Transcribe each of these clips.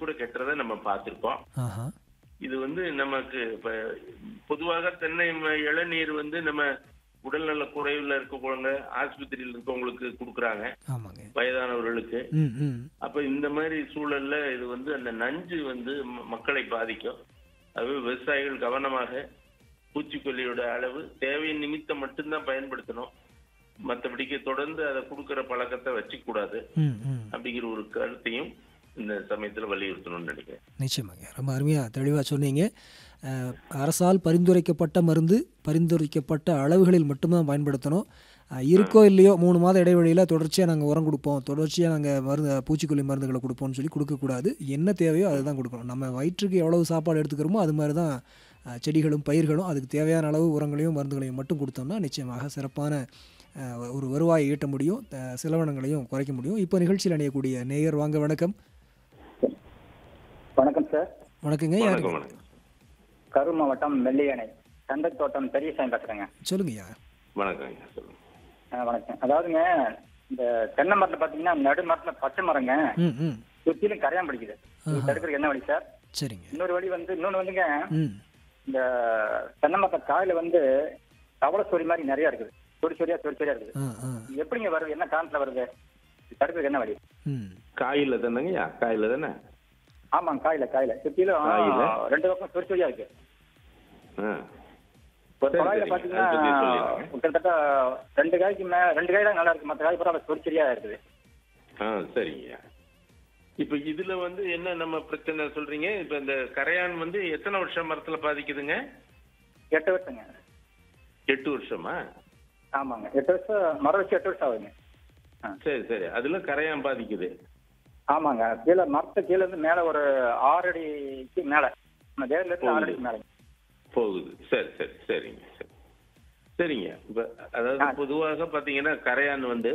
கூட கெட்டுறதை நம்ம பார்த்திருக்கோம் ஆஹா இது வந்து நமக்கு இப்ப பொதுவாக தென்னை ம- இளநீர் வந்து நம்ம உடல்நல குறைவுல இருக்கவங்க ஆஸ்பத்திரியில் இருக்கவங்களுக்கு கொடுக்குறாங்க ஆமாங்க வயதானவர்களுக்கு ம் ம் அப்ப இந்த மாதிரி சூழல்ல இது வந்து அந்த நஞ்சு வந்து ம- மக்களை பாதிக்கும் அது விவசாயிகள் கவனமாக பூச்சிக்கொல்லியோட அளவு தேவையின் நிமித்தம் மட்டும்தான் பயன்படுத்தணும் மற்றபடிக்கு தொடர்ந்து அதை கொடுக்கிற பழக்கத்தை வச்சுக்க கூடாது ம் ம் அப்படிங்கிற ஒரு கருத்தையும் இந்த சமயத்துல வலியுறுத்தணும்னு நினைக்கிறேன் நிச்சயமாங்க ரொம்ப அருமையாக தெளிவாக சொன்னீங்க அஹ், அரசால் பரிந்துரைக்கப்பட்ட மருந்து பரிந்துரைக்கப்பட்ட அளவுகளில் மட்டும்தான் பயன்படுத்தணும் அஹ், இருக்கோ இல்லையோ மூணு மாத இடைவெளியில் தொடர்ச்சியாக நாங்கள் உரம் கொடுப்போம் தொடர்ச்சியாக நாங்கள் மருந்து பூச்சிக்கொல்லி மருந்துகளை கொடுப்போம்னு சொல்லி கொடுக்கக்கூடாது என்ன தேவையோ அதை தான் கொடுக்கணும் நம்ம வயிற்றுக்கு எவ்வளவு சாப்பாடு எடுத்துக்கிறோமோ அது மாதிரி தான் அஹ், செடிகளும் பயிர்களும் அதுக்கு தேவையான அளவு உரங்களையும் மருந்துகளையும் மட்டும் கொடுத்தோம்னா நிச்சயமாக சிறப்பான அஹ், ஒரு வருவாயை ஈட்ட முடியும் அஹ், செலவினங்களையும் குறைக்க முடியும் இப்போ நிகழ்ச்சியில் அணியக்கூடிய நேயர் வாங்க வணக்கம் வணக்கம் சார் வணக்கங்க யார் வணக்கம் வணக்கம் கரூர் மாவட்டம் மெல்லியணை தோட்டம் பெரியசாமி பேசுறேங்க சொல்லுங்கய்யா வணக்கம் ஐயா, சொல்லுங்க ஆ, வணக்கம் அதாவதுங்க இந்த தென்னை மரத்துல பாத்தீங்கன்னா நடு மரத்துல பச்சை மரங்க ம் ம் சுத்திலும் கரையான் பிடிக்குது இது தடுக்கிறதுக்கு என்ன வழி சார் சரிங்க இன்னொரு வழி வந்து இன்னொன்னு வந்துங்க ம் இந்த தென்னை மரத்த காயில வந்து தவளை சொறி மாதிரி நிறைய இருக்குது சொறி சொரியா சொறி சொரியா இருக்குது ஆ ஆ இது எப்படிங்க வருது என்ன காரணத்துல வருது இது தடுக்கிறதுக்கு என்ன வழி ம் காயில தானேங்கய்யா காயில தானே ஆமாங்க காயில காயில சுத்திலும் காயில? ரெண்டு பக்கம் சொறி சொரியா இருக்கு ஆ. ஒரு சரி, காயில சரிங்க. பாத்தீங்கன்னா அதை பத்தி சொல்லிடுங்க. கிட்டத்தட்ட ரெண்டு காய்க்கு மே ரெண்டு காய் தான் நல்லா இருக்கு மற்ற காய் பூரா சொறி சொரியா இருக்குது ஆ சரிங்கய்யா இப்ப இதுல வந்து என்ன நம்ம பிரச்சனை சொல்றீங்க இப்ப இந்த கரையான் வந்து எத்தனை வருஷம் மரத்துல பாதிக்குதுங்க எட்டு வருஷங்க எட்டு வருஷமா ஆமாங்க எட்டு வருஷம் மரம் வச்சு எட்டு வருஷம் ஆகுதுங்க ஆ. சரி சரி அதுல கரையான் பாதிக்குது ஆமாங்க கீழே மரத்து கீழே இருந்து மேல ஒரு ஆறு அடிக்கு மேல நம்ம வேர்ல இருந்து ஆறு அடிக்கு மேல போகுது சரி சரி சரிங்க சரி சரிங்க இப்ப அதாவது ஆ. பொதுவாக பாத்தீங்கன்னா கரையான் வந்து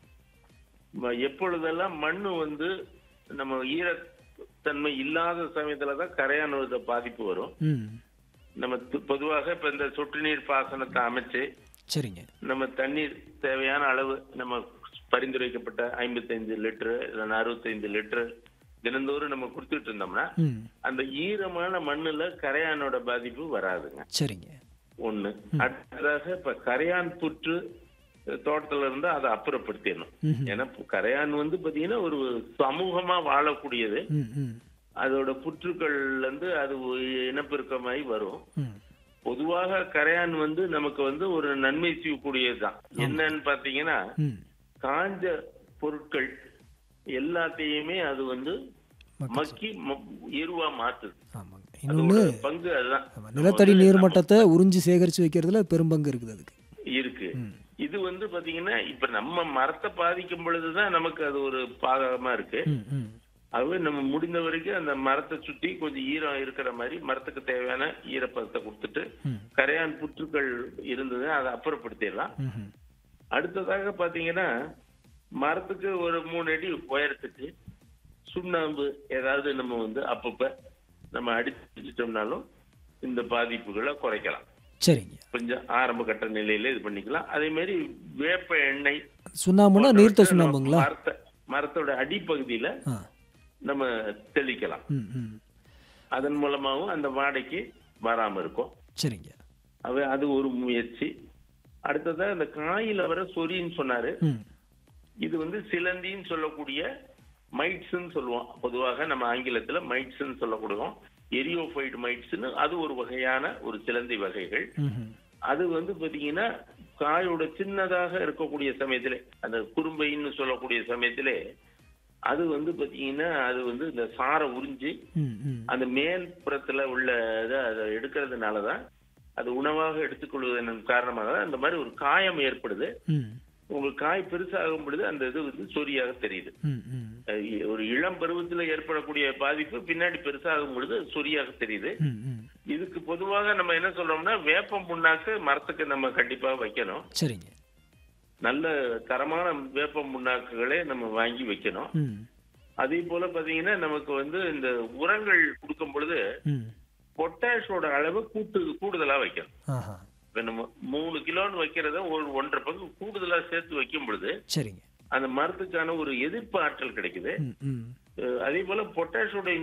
ம- எப்பொழுதெல்லாம் மண்ணு வந்து நம்ம ஈரத்தன்மை இல்லாத சமயத்துல தான் கரையான் ஒரு பாதிப்பு வரும் ம் நம்ம து- பொதுவாக இப்ப இந்த சொட்டு நீர் பாசனத்தை அமைச்சு சரிங்க நம்ம தண்ணீர் தேவையான அளவு நம்ம பரிந்துரைக்கப்பட்ட ஐம்பத்தைந்து லிட்டரு இல்லைன்னா அறுபத்தைந்து லிட்டரு தினந்தோறும் நம்ம கொடுத்துட்டு இருந்தோம்னா ம் அந்த ஈரமான மண்ணுல கரையானோட பாதிப்பு வராதுங்க சரிங்க ஒண்ணு அடுத்ததாக இப்ப கரையான் புற்று அஹ், தோட்டத்துல இருந்தா அதை அப்புறப்படுத்திடணும் ம்ஹும். ஏன்னா பு- கரையான் வந்து பாத்தீங்கன்னா ஒரு சமூகமா வாழக்கூடியது ம் ம் அதோட புற்றுக்கள்ல இருந்து அது ஒரு இனப்பெருக்கமாய் வரும் ம் பொதுவாக கரையான் வந்து நமக்கு வந்து ஒரு நன்மை செய்யக்கூடியதுதான் என்னன்னு பாத்தீங்கன்னா ம் காஞ்ச பொருட்கள் எல்லாத்தையுமே அது வந்து மக்கள் மக்கி ம- எருவா மாத்துது ஆமாங்க அதோட இன்னொன்று பங்கு அதுதான் ஆமா, நிலத்தடி நம்ம நீர் வந்து மட்டத்தை உறிஞ்சி சேகரித்து வைக்கிறதுல பெரும்பங்கு இருக்குது அதுக்கு இருக்கு ம் இது வந்து பாத்தீங்கன்னா இப்ப நம்ம மரத்தை பாதிக்கும் பொழுதுதான் நமக்கு அது ஒரு பாதகமா இருக்கு ம் ம் அதுவே நம்ம முடிந்த வரைக்கும் அந்த மரத்தை சுத்தி கொஞ்சம் ஈரம் இருக்கிற மாதிரி மரத்துக்கு தேவையான ஈரப்பதத்தை கொடுத்துட்டு ம் கரையான் புற்றுக்கள் இருந்தது அதை அப்புறப்படுத்திடலாம் ம்ஹும். அடுத்ததாக பாத்தீங்கன்னா மரத்துக்கு ஒரு மூணு அடி உயரத்துக்கு சுண்ணாம்பு ஏதாவது நம்ம வந்து அப்பப்ப நம்ம அடிச்சுட்டோம்னாலும் இந்த பாதிப்புகளை குறைக்கலாம் சரிங்க கொஞ்சம் ஆரம்ப கட்ட நிலையில இது பண்ணிக்கலாம் அதே மாதிரி வேப்ப எண்ணெய் சுண்ணாம்புனா நீர்த்த போன்றவற்றை சுண்ணாம்புங்களா நம்ம மரத்தை மரத்தோட அடிப்பகுதியில ஆ நம்ம தெளிக்கலாம் ம் ம் அதன் மூலமாகவும் அந்த வாடைக்கு வராம இருக்கும் சரிங்க அது அது ஒரு முயற்சி அடுத்ததா இந்த காயில வர சொரின்னு சொன்னாரு ம் இது வந்து சிலந்தின்னு சொல்லக்கூடிய மைட்ஸ்ன்னு சொல்லுவோம் பொதுவாக நம்ம ஆங்கிலத்துல மைட்ஸ்ன்னு சொல்லக்கூடுவோம் எரியோஃபைடு மைட்ஸ்னு அது ஒரு வகையான ஒரு சிலந்தி வகைகள் ம்ஹும். அது வந்து பாத்தீங்கன்னா காயோட சின்னதாக இருக்கக்கூடிய சமயத்திலே அந்த குறும்பைன்னு சொல்லக்கூடிய சமயத்திலே அது வந்து பாத்தீங்கன்னா அது வந்து இந்த சாரை உறிஞ்சி ம் ம் அந்த மேல் புறத்துல உள்ள இதை அதை எடுக்கிறதுனாலதான் அது உணவாக எடுத்துக்கொள்வதன் காரணமாக தான் இந்த மாதிரி ஒரு காயம் ஏற்படுது ம் உங்களுக்கு காய் பெருசாகும் பொழுது அந்த இது வந்து சொரியாக தெரியுது ம் ம் அஹ் ஒரு இளம் பருவத்துல ஏற்படக்கூடிய பாதிப்பு பின்னாடி பெருசாகும் பொழுது சொரியாக தெரியுது ம் ம் இதுக்கு பொதுவாக நம்ம என்ன சொல்றோம்னா வேப்பம் புண்ணாக்கு மரத்துக்கு நம்ம கண்டிப்பா வைக்கணும் சரிங்க நல்ல தரமான வேப்பம் புண்ணாக்குகளே நம்ம வாங்கி வைக்கணும் ம் அதே போல பாத்தீங்கன்னா நமக்கு வந்து இந்த உரங்கள் கொடுக்கும் பொழுது ம் பொட்டாஷோட அளவு கூட்டு கூடுதலா வைக்கணும் ஆஹா இப்ப நம்ம மூணு கிலோன்னு வைக்கிறத ஒரு ஒன்றரை பங்கு கூடுதலா சேர்த்து வைக்கும் பொழுது சரிங்க அந்த மரத்துக்கான ஒரு எதிர்ப்பு ஆற்றல் கிடைக்குது ம் ம் அஹ் அதே போல பொட்டாஷோட